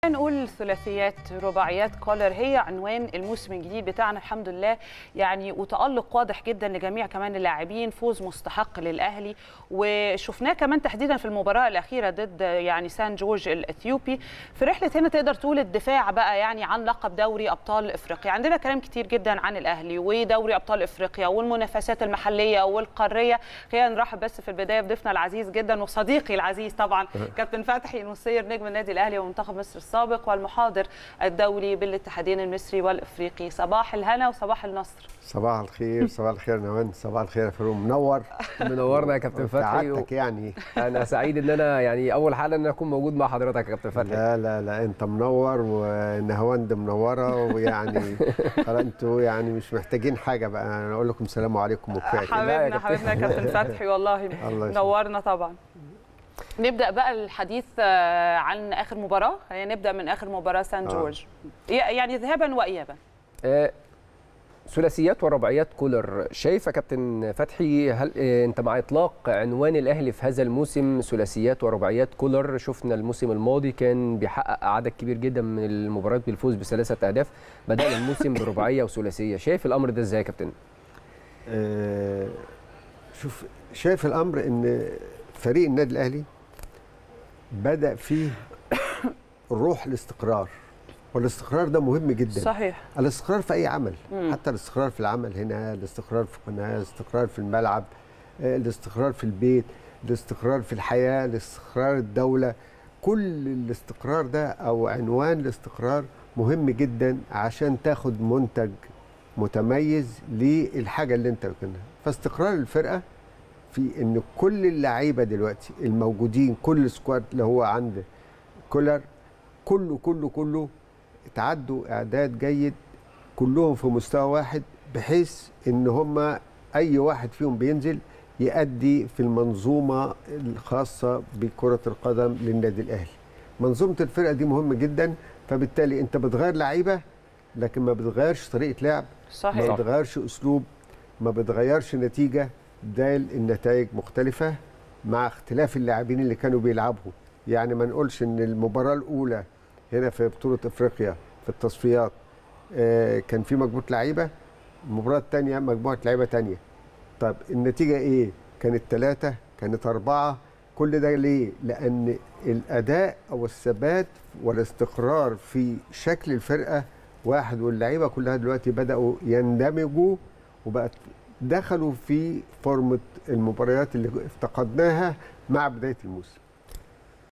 نقول ثلاثيات رباعيات كولر هي عنوان الموسم الجديد بتاعنا الحمد لله يعني وتألق واضح جدا لجميع كمان اللاعبين فوز مستحق للأهلي وشفناه كمان تحديدا في المباراة الأخيرة ضد يعني سان جورج الأثيوبي في رحلة هنا تقدر تقول الدفاع بقى يعني عن لقب دوري أبطال إفريقيا عندنا كلام كتير جدا عن الأهلي ودوري أبطال إفريقيا والمنافسات المحلية والقارية خلينا نرحب بس في البداية بضيفنا العزيز جدا وصديقي العزيز طبعا كابتن فتحي المصير نجم النادي الأهلي ومنتخب مصر السابق والمحاضر الدولي بالاتحادين المصري والافريقي صباح الهنا وصباح النصر صباح الخير صباح الخير نوان صباح الخير يا فاروق منور منورنا يا كابتن فتحي سعادتك يعني انا سعيد ان انا يعني اول حاله ان اكون موجود مع حضرتك يا كابتن فتحي لا لا لا انت منور ونهواند منوره ويعني خلاص انتوا يعني مش محتاجين حاجه بقى انا اقول لكم السلام عليكم وكفايه كده. حبيبنا حبيبنا يا كابتن فتحي والله الله يسلمك. نورنا طبعا نبدا بقى الحديث آه، عن اخر مباراه خلينا نبدا من اخر مباراه سان آه. جورج يعني ذهابا وايابا آه، ثلاثيات ورباعيات كولر شايف يا كابتن فتحي هل آه، انت مع اطلاق عنوان الاهلي في هذا الموسم ثلاثيات ورباعيات كولر شفنا الموسم الماضي كان بيحقق عدد كبير جدا من المباريات بالفوز بثلاثه اهداف بدانا الموسم برباعيه وثلاثيه شايف الامر ده ازاي يا كابتن آه، شوف شايف الامر ان فريق النادي الاهلي بدا فيه روح الاستقرار والاستقرار ده مهم جدا صحيح الاستقرار في اي عمل مم. حتى الاستقرار في العمل هنا الاستقرار في القناه الاستقرار في الملعب آه، الاستقرار في البيت الاستقرار في الحياه الاستقرار الدوله كل الاستقرار ده او عنوان الاستقرار مهم جدا عشان تاخد منتج متميز للحاجه اللي انت بتكونها فاستقرار الفرقه في ان كل اللعيبه دلوقتي الموجودين كل سكواد اللي هو عند كولر كله كله كله اتعدوا اعداد جيد كلهم في مستوى واحد بحيث ان هم اي واحد فيهم بينزل يأدي في المنظومه الخاصه بكره القدم للنادي الاهلي. منظومه الفرقه دي مهمه جدا فبالتالي انت بتغير لعيبه لكن ما بتغيرش طريقه لعب ما صحيح بتغيرش اسلوب ما بتغيرش نتيجه ده النتائج مختلفه مع اختلاف اللاعبين اللي كانوا بيلعبوا يعني ما نقولش ان المباراه الاولى هنا في بطوله افريقيا في التصفيات آه، كان في مجموعه لعيبه المباراه الثانيه مجموعه لعيبه ثانيه طب النتيجه ايه كانت ثلاثه كانت اربعه كل ده ليه لان الاداء او الثبات والاستقرار في شكل الفرقه واحد واللعيبه كلها دلوقتي بداوا يندمجوا وبقت دخلوا في فورمه المباريات اللي افتقدناها مع بدايه الموسم